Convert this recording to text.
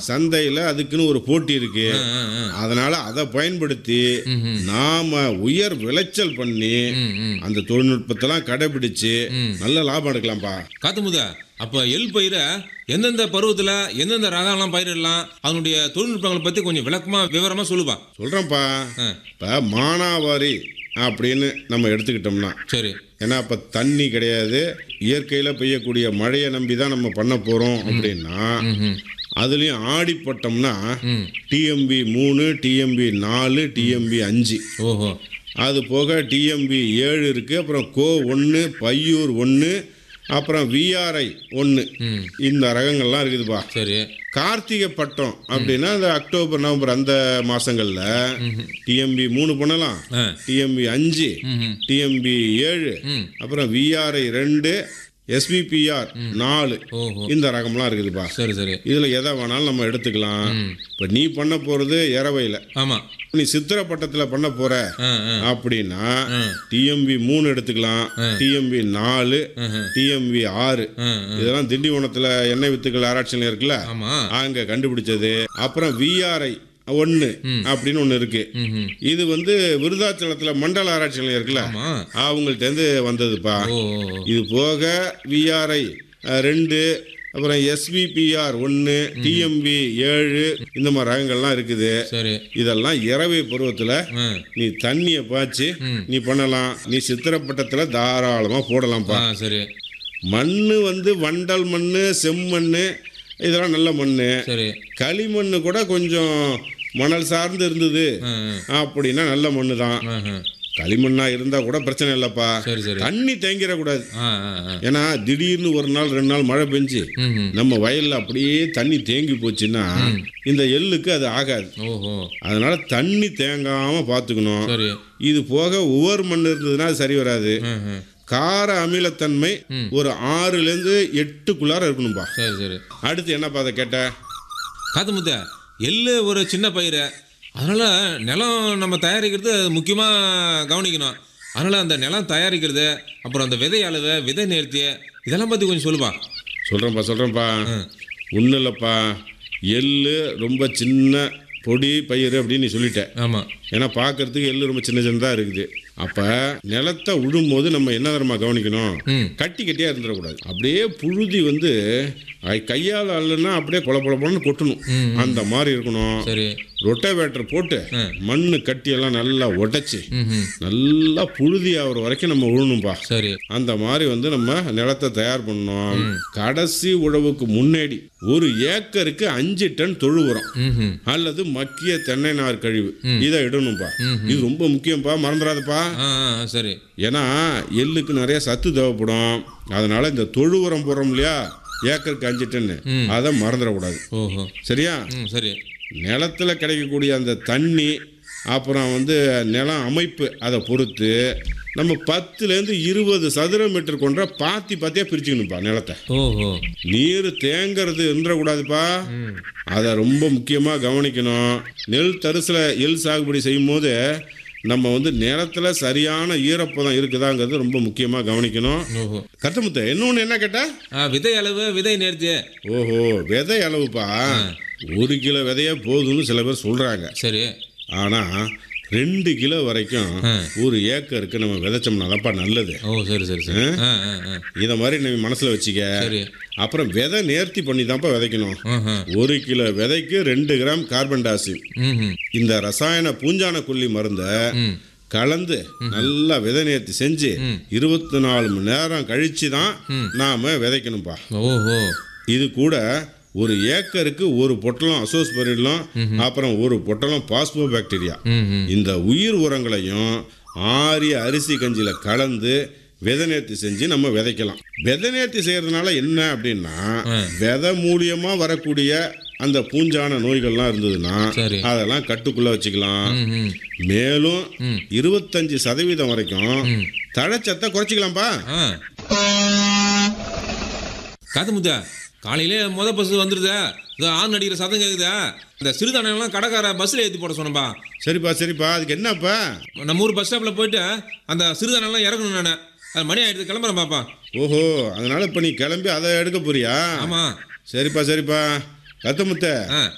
சந்தையில் அதுக்குன்னு ஒரு போட்டி இருக்கு ஆ, ஆ, ஆ. அதனால அதை பயன்படுத்தி ம்ஹும். நாம உயர் விளைச்சல் பண்ணி ம், ம். அந்த தொழில்நுட்பத்தெல்லாம் கடைபிடிச்சு நல்ல லாபம் எடுக்கலாம்ப்பா காத்துமுதா அப்ப எள் பயிரை எந்தெந்த பருவத்துல எந்தெந்த ரகம்லாம் பயிரிடலாம் அதனுடைய தொழில்நுட்பங்களை பத்தி கொஞ்சம் விளக்கமா விவரமா சொல்லுப்பா சொல்றேன்ப்பா ஆ. இப்போ மானாவாரி அப்படின்னு நம்ம எடுத்துக்கிட்டோம்னா சரி ஏன்னா இப்போ தண்ணி கிடையாது இயற்கையில் பெய்யக்கூடிய மழையை நம்பி தான் நம்ம பண்ண போகிறோம் அப்படின்னா ம்ஹும். அதுலேயும் ஆடிப்பட்டோம்னா ம் டிஎம்பி மூணு டிஎம்பி நாலு டிஎம்பி அஞ்சு ஓஹோ அது போக டிஎம்பி ஏழு இருக்குது அப்புறம் கோ ஒன்று பையூர் ஒன்று அப்புறம் விஆர்ஐ ஒன்று ம் இந்த ரகங்கள்லாம் இருக்குதுப்பா சரி கார்த்திகை பட்டம் அப்படின்னா இந்த அக்டோபர் நவம்பர் அந்த மாதங்களில் டிஎம்பி மூணு பண்ணலாம் ஆ டிஎம்பி அஞ்சு ம்ஹும். டிஎம்பி ஏழு ம் அப்புறம் விஆர்ஐ ரெண்டு எஸ்பிபிஆர் நாலு ஓஹோ இந்த ரகம்லாம் இருக்குதுப்பா சரி சரி இதில் எதை வேணாலும் நம்ம எடுத்துக்கலாம் இப்போ நீ பண்ண போகிறது இரவையில் ஆமா நீ சித்திரப்பட்டத்தில் பண்ண போற ஆ ஆ அப்படின்னா ஆ. டிஎம்பி மூணு எடுத்துக்கலாம் டிஎம்பி நாலு ம்ஹும். டிஎம்பி ஆறு ஆ, இதெல்லாம் திண்டிவனத்தில் எண்ணெய் வித்துக்கள் ஆராய்ச்சி நிலையம் இருக்குல்ல ஆமா அங்கே கண்டுபிடிச்சது அப்புறம் விஆர்ஐ ஒன்று அப்படின்னு ஒன்று இருக்கு ம்ஹும். இது வந்து விருதாச்சலத்தில் மண்டல ஆராய்ச்சி நிலையம் இருக்குல்ல ஆமா அவங்கள்ட்டேருந்து வந்ததுப்பா ஓ இது போக விஆர்ஐ ரெண்டு அப்புறம் எஸ்பிபிஆர் ஒன்று டிஎம்பி ஏழு இந்த மாதிரி ரகங்கள்லாம் இருக்குது சரி இதெல்லாம் இரவை பருவத்தில் ஆ நீ தண்ணியை பாய்ச்சி ம். நீ பண்ணலாம் நீ சித்திரப்பட்டத்தில் தாராளமாக போடலாம்ப்பா ஆ சரி மண் வந்து வண்டல் மண் செம்மண் இதெல்லாம் நல்ல மண் சரி களிமண் கூட கொஞ்சம் மணல் சார்ந்து இருந்தது ஆ ஆ. அப்படின்னா நல்ல மண்ணு தான் ஆஹா. களிமண்ணா இருந்தால் கூட பிரச்சனை இல்லைப்பா சரி சரி தண்ணி தேங்கிடக்கூடாது ஆ ஆ ஆ ஏன்னா திடீர்னு ஒரு நாள் ரெண்டு நாள் மழை பெஞ்சு ம்ஹும். நம்ம வயல்ல அப்படியே தண்ணி தேங்கி போச்சுன்னா இந்த எள்ளுக்கு அது ஆகாது ஓஹோ அதனால தண்ணி தேங்காம பார்த்துக்கணும் சரி இது போக ஒவ்வொரு மண் இருந்ததுன்னா அது சரி வராது ம்ஹும். கார அமிலத்தன்மை ஒரு ஆறுலேருந்து எட்டுக்குள்ளார இருக்கணும்பா சரி சரி அடுத்து என்னப்பா அதை கேட்ட காத்து முத்த எள்ளு ஒரு சின்ன பயிர் அதனால நிலம் நம்ம தயாரிக்கிறது முக்கியமாக கவனிக்கணும் அதனால அந்த நிலம் தயாரிக்கிறது அப்புறம் அந்த விதை அளவு விதை நேர்த்தி இதெல்லாம் பற்றி கொஞ்சம் சொல்லுப்பா சொல்கிறேன்ப்பா சொல்கிறேன்ப்பா ஒன்றும் இல்லைப்பா எள்ளு ரொம்ப சின்ன பொடி பயிர் அப்படின்னு நீ சொல்லிட்ட ஆமாம் ஏன்னா பார்க்கறதுக்கு எள்ளு ரொம்ப சின்ன சின்னதாக இருக்குது அப்போ நிலத்தை விடும்போது நம்ம என்ன தரமா கவனிக்கணும் ம் கட்டி கட்டியாக இருந்துடக்கூடாது அப்படியே புழுதி வந்து அது கையால் அல்லனா அப்படியே கொல கொல கொலன்னு கொட்டணும் ம். அந்த மாதிரி இருக்கணும் சரி ரொட்டவேட்டர் போட்டு மண்ணு கட்டியெல்லாம் நல்லா உடைச்சி ம் நல்லா புழுதி ஆகுற வரைக்கும் நம்ம உழணும்பா சரி அந்த மாதிரி வந்து நம்ம நிலத்தை தயார் பண்ணோம் கடைசி உழவுக்கு முன்னாடி ஒரு ஏக்கருக்கு அஞ்சு டன் தொழு உரம் ம் அல்லது மக்கிய தென்னை நார் கழிவு இதை இடணும்பா இது ரொம்ப முக்கியம்ப்பா மறந்துடாதப்பா ஆ ஆ சரி ஏன்னா எள்ளுக்கு நிறைய சத்து தேவைப்படும் அதனால இந்த தொழு உரம் போடுறோம் இல்லையா ஏக்கருக்கு அஞ்சு டன்னு அதை மறந்துடக்கூடாது ஓஹோ சரியா ம் சரி நிலத்துல கிடைக்கக்கூடிய அந்த தண்ணி அப்புறம் வந்து நிலம் அமைப்பு அதை பொறுத்து நம்ம பத்துலேருந்து இருபது சதுர மீட்டர் கொண்ட பாத்தி பாத்தியாக பிரிச்சுக்கணும்ப்பா நிலத்தை ஓஹோ நீர் தேங்கிறது இருந்துடக்கூடாதுப்பா அதை ரொம்ப முக்கியமாக கவனிக்கணும் நெல் தரிசில் எள் சாகுபடி செய்யும் போது நம்ம வந்து நிலத்துல சரியான ஈரப்பதம் இருக்குதாங்கிறது ரொம்ப முக்கியமாக கவனிக்கணும் ஓஹோ கத்தமுத்த இன்னொன்று என்ன கேட்டா ஆ விதை அளவு விதை நேர்த்தி ஓஹோ விதை அளவுப்பா ஒரு கிலோ விதையே போதும்னு சில பேர் சொல்கிறாங்க சரி ஆனால் ரெண்டு கிலோ வரைக்கும் ஆ. ஒரு ஏக்கருக்கு நம்ம விதைச்சோம்னா தான்ப்பா நல்லது ஓ சரி சரி சரி ஆ ஆ ஆ இதை மாதிரி நீ மனசில் வச்சுக்க சரி அப்புறம் விதை நேர்த்தி பண்ணி தான்ப்பா விதைக்கணும் ஆஹா ஒரு கிலோ விதைக்கு ரெண்டு கிராம் கார்பன் டை ஆக்சைடு ம் இந்த ரசாயன பூஞ்சான கொல்லி மருந்தை ம் கலந்து நல்லா விதை நேர்த்தி செஞ்சு இருபத்தி நாலு மணி நேரம் கழிச்சு தான் நாம விதைக்கணும்ப்பா ஓஹோ இது கூட ஒரு ஏக்கருக்கு ஒரு பொட்டலம் அசோஸ்பரிலம் அப்புறம் ஒரு பொட்டலம் பாஸ்போ பாக்டீரியா ம் ம் இந்த உயிர் உரங்களையும் ஆரிய அரிசி கஞ்சில கலந்து விதை நேர்த்தி செஞ்சு நம்ம விதைக்கலாம் விதை நேர்த்தி செய்யறதுனால என்ன அப்படின்னா விதை மூலியமா வரக்கூடிய அந்த பூஞ்சான நோய்கள்லாம் இருந்ததுன்னா சரி. அதெல்லாம் கட்டுக்குள்ள வச்சுக்கலாம் ம் ம் மேலும் இருபத்தஞ்சு சதவீதம் வரைக்கும் தழைச்சத்தை குறைச்சிக்கலாம்ப்பா ஆ காத்து முத்தா காலையிலே முத பஸ் வந்துடுதா இதோ ஆண் அடிக்கிற சத்தம் கேக்குதா இந்த சிறுதானியம்லாம் கடைக்கார பஸ்ஸில் ஏற்றி போட சொன்னப்பா சரிப்பா சரிப்பா அதுக்கு என்னப்பா நம்ம ஊர் பஸ் ஸ்டாப்பில் போயிட்டு அந்த சிறுதானியம்லாம் இறக்கணும் நான் அது மணி ஆயிடுது கிளம்புறேன் பாப்பா ஓஹோ அதனால இப்போ நீ கிளம்பி அதை எடுக்க போறியா ஆமாம் சரிப்பா சரிப்பா கத்தமுத்த ஆ